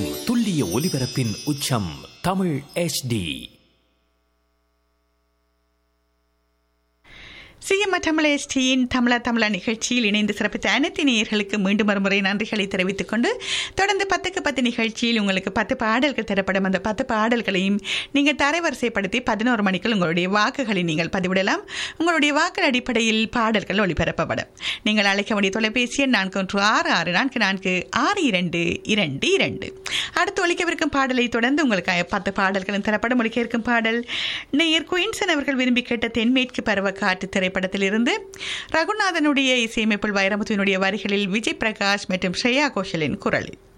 திசையெங்கும் துல்லிய ஒலிபரப்பின் உச்சம் தமிழ் HD சிஎம் தமிழேஷ்டியின் தமிழா தமிழா நிகழ்ச்சியில் இணைந்து சிறப்பித்த அனைத்து நேயர்களுக்கு மீண்டும் ஒருமுறை நன்றிகளை தெரிவித்துக் கொண்டு தொடர்ந்து பத்துக்கு பத்து நிகழ்ச்சியில் உங்களுக்கு பத்து பாடல்கள் தரப்படும் அந்த பத்து பாடல்களையும் நீங்கள் தரவரிசைப்படுத்தி பதினோரு மணிக்குள் உங்களுடைய வாக்குகளை நீங்கள் பதிவிடலாம் உங்களுடைய வாக்கு அடிப்படையில் பாடல்கள் ஒளிபரப்பப்படும் நீங்கள் அழைக்க வேண்டிய தொலைபேசி எண் நான்கு ஒன்று ஆறு ஆறு நான்கு நான்கு ஆறு இரண்டு இரண்டு இரண்டு அடுத்து ஒழிக்கவிருக்கும் பாடலை தொடர்ந்து உங்களுக்கு பத்து பாடல்களும் தரப்படும் ஒழிக்க இருக்கும் பாடல் நேயர் குயின்சன் அவர்கள் விரும்பி கேட்ட தென்மேற்கு பருவ காட்டு திரைப்படத்திலிருந்து ரகுநாதனுடைய இசையமைப்பில் வைரமுத்துவினுடைய வரிகளில் விஜய் பிரகாஷ் மற்றும் ஸ்ரேயா கோஷலின் குரலில்